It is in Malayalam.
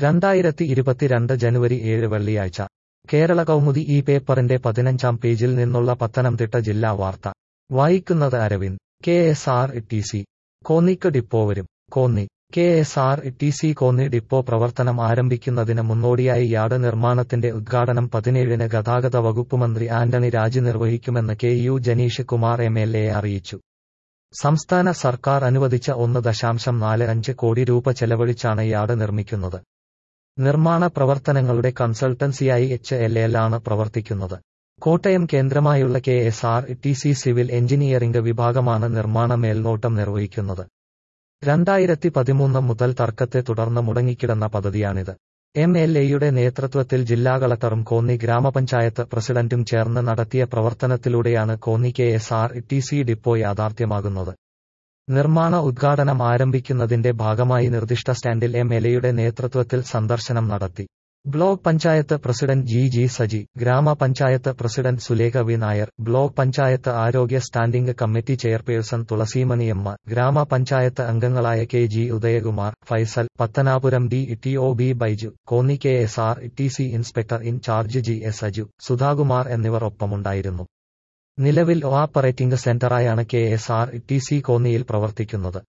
രണ്ടായിരത്തി ഇരുപത്തിരണ്ട് ജനുവരി ഏഴ് വെള്ളിയാഴ്ച കേരള കൗമുദി ഈ പേപ്പറിന്റെ പതിനഞ്ചാം പേജിൽ നിന്നുള്ള പത്തനംതിട്ട ജില്ലാ വാർത്ത വായിക്കുന്നത് Aravind K S R T C കോന്നിക്ക് ഡിപ്പോ വരും Konni K S R T C Konni depot പ്രവർത്തനം ആരംഭിക്കുന്നതിന് മുന്നോടിയായി യാർഡ് നിർമ്മാണത്തിന്റെ ഉദ്ഘാടനം പതിനേഴിന് ഗതാഗത വകുപ്പ് മന്ത്രി ആന്റണി രാജ് നിർവഹിക്കുമെന്ന് K U Janeesh Kumar M L A അറിയിച്ചു സംസ്ഥാന സർക്കാർ അനുവദിച്ച ഒന്ന് ദശാംശം നാല് അഞ്ച് കോടി രൂപ ചെലവഴിച്ചാണ് യാർഡ് നിർമ്മിക്കുന്നത് നിർമ്മാണ പ്രവർത്തനങ്ങളുടെ കൺസൾട്ടൻസിയായി എച്ച് എൽ എൽ ആണ് പ്രവർത്തിക്കുന്നത് കോട്ടയം കേന്ദ്രമായുള്ള K S R T C civil engineering വിഭാഗമാണ് നിർമ്മാണ മേൽനോട്ടം നിർവഹിക്കുന്നത് രണ്ടായിരത്തി പതിമൂന്ന് മുതൽ തർക്കത്തെ തുടർന്ന് മുടങ്ങിക്കിടന്ന പദ്ധതിയാണിത് എം എൽ എയുടെ നേതൃത്വത്തിൽ ജില്ലാ കളക്ടറും കോന്നി ഗ്രാമപഞ്ചായത്ത് പ്രസിഡന്റും ചേർന്ന് നടത്തിയ പ്രവർത്തനത്തിലൂടെയാണ് Konni K S R T C depot യാഥാർത്ഥ്യമാകുന്നത് നിർമ്മാണ ഉദ്ഘാടനം ആരംഭിക്കുന്നതിന്റെ ഭാഗമായി നിർദ്ദിഷ്ട സ്റ്റാൻഡിൽ എം എൽ എയുടെ നേതൃത്വത്തിൽ സന്ദർശനം നടത്തി block panchayat president G G Saji ഗ്രാമപഞ്ചായത്ത് president Sulekha V Nair block panchayat ആരോഗ്യ സ്റ്റാൻഡിംഗ് കമ്മിറ്റി ചെയർപേഴ്സൺ തുളസീമണിയമ്മ ഗ്രാമപഞ്ചായത്ത് അംഗങ്ങളായ K G Udayakumar Faisal Pathanapuram D T O B Baiju Konni K S R T C inspector incharge G S Aju Sudhakumar എന്നിവർ ഒപ്പമുണ്ടായിരുന്നു നിലവിൽ ഓപ്പറേറ്റിംഗ് സെന്ററായാണ് K S R T C കോന്നിയിൽ പ്രവർത്തിക്കുന്നത്